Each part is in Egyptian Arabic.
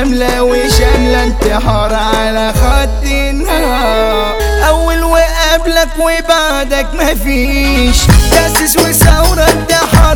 كاملة وشاملة انتحار على خط النهار أول وقبلك وبعدك مفيش تأسس وثورة انتحار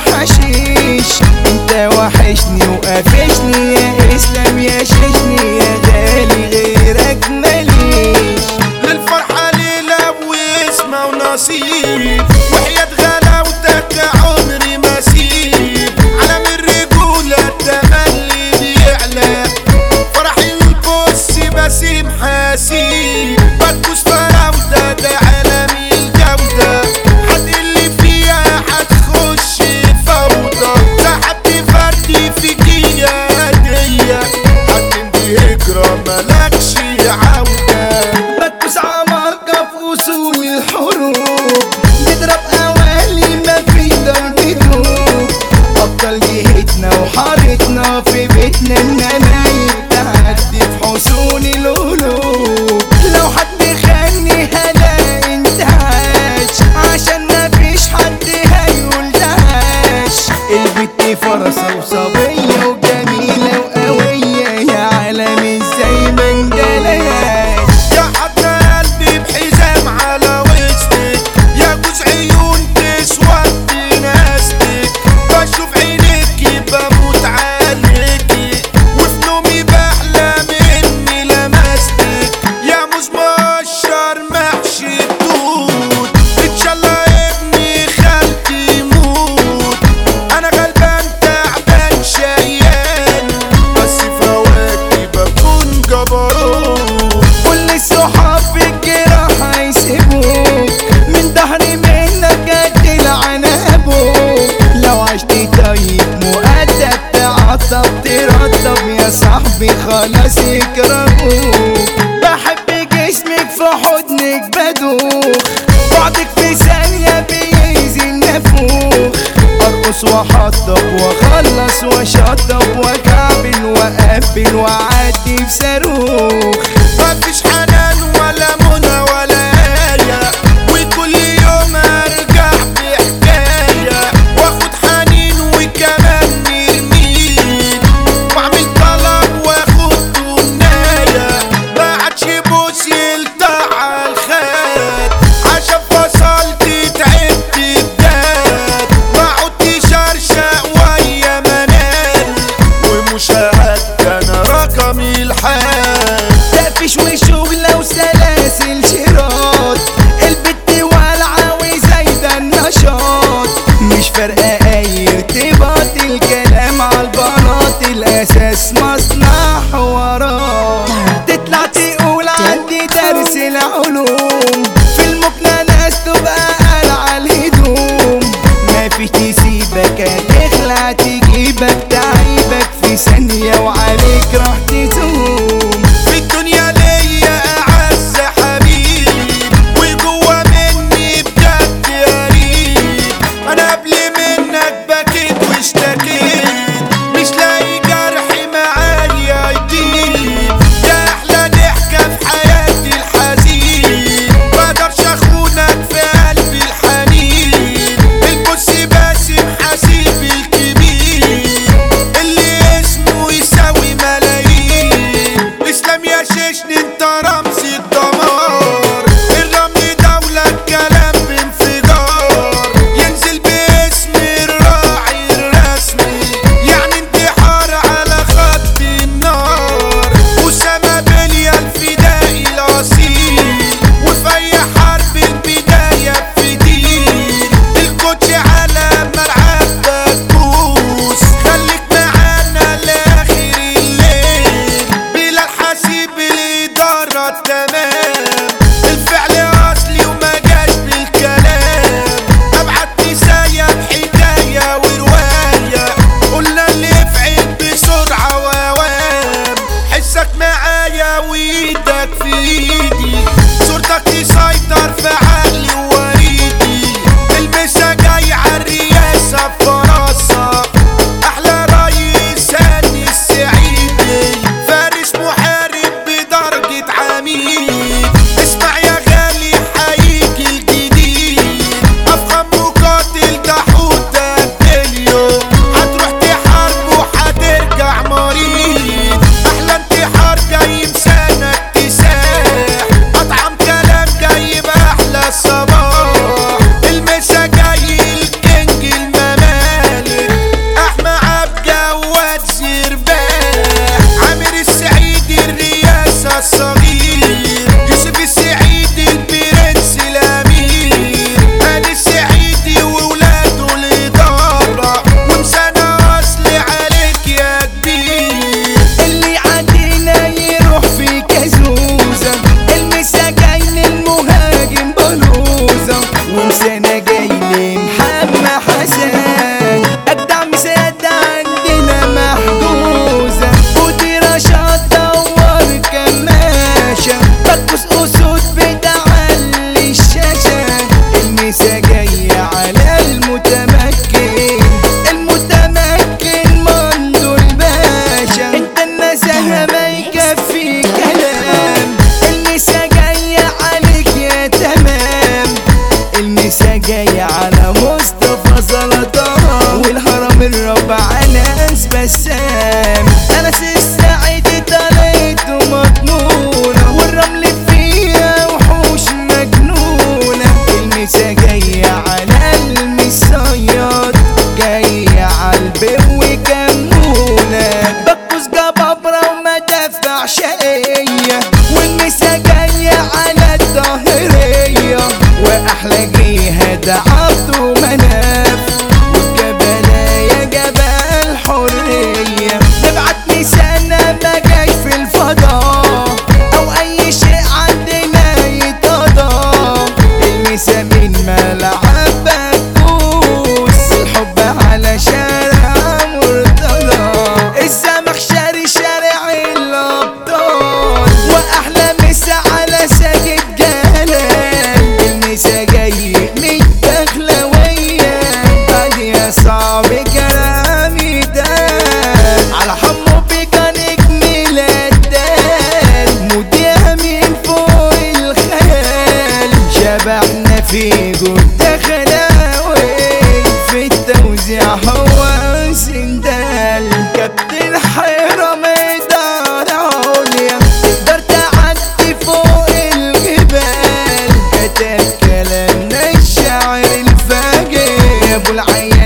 وحشيش انت وحشني وقافشني يا اسلام يا ششني يا غالي غيرك ماليش للفرحة ليلة واسمة ونصيب وحياة غلاوتك عمري ما سيب علم الرجولة التملي بيعلى فرحي البص بسيم حاسيب بتبوس فراودة ده عالمي الجودة حد اللي فيها هتخش فوضى سحبت فردي فيكي يا هدية هتمضي هجرة ملكش عودة بكبس عمالقة في أصول الحروب نضرب أوالي ما في ضرب دروب أبطال جهتنا وحارتنا في بيتنا النمايل تعدي في حصون القلوب لو حد خاني هلاقي انتعاش عشان ما فيش حد هيقول دهاش البت فرصة وصبية وجميلة وقوية يا عالم ازاي ما انجلاش يا حضن قلبي بحزام على وسطك يا جوز عيون تسود ناستك بشوف عينيكي بموت عليكي وفي نومي بحلم اني لمستك يا موز مقشر محشي توت ان شاء الله ابني خالتي يموت انا غلبان تعبان شيان بس فواتي بكون جبروت كل الصحاب في الجراح هيسيبوك من ظهري منك قد عنابوك لو عشت طيب مؤدب تعطب ترطب يا صاحبي خلاص يكرهوك بحب جسمك في حضنك بدوخ بعدك في ثانية بيأذي النفوخ ارقص واحطب واخلص واشطب واكعبل واقفل واعدي بصاروخ مفيش حنان ولا منى ولا آية وكل يوم ارجع بحكاية واخد حنين وكمان نرمين واعمل طلب واخد تناية ما عادش بوس يلتع على الخد عشان فصلت تعبت بجد ما عدتش ارشق ويا منال ومشاهد كان رقمي الحال تقفش وشغلة وسلاسل شراط البت والعة وزايدة النشاط مش فارقة أي ارتباط الكلام عالبلاط الأساس مصنع حوارات تطلع تقول عندي درس العلوم في المكنة ناس تبقى قلع الهدوم مفيش تسيبك هتخلع تجيبك تعيبك في ثانية وعليك راح تزوم في الدنيا ليا اعز حبيب وجوا مني بجد قريب انا قبل منك بكيت واشتكيت مش لاقي جرح معايا يطيب يا احلى ضحكه في حياتي الحزين تابعنا في جود خلاوي في التوزيع هو سندال كابتن حيرة ميدان عليا تقدر تعدي فوق الجبال كتب كلامنا الشاعر الفاجر يا ابو العيال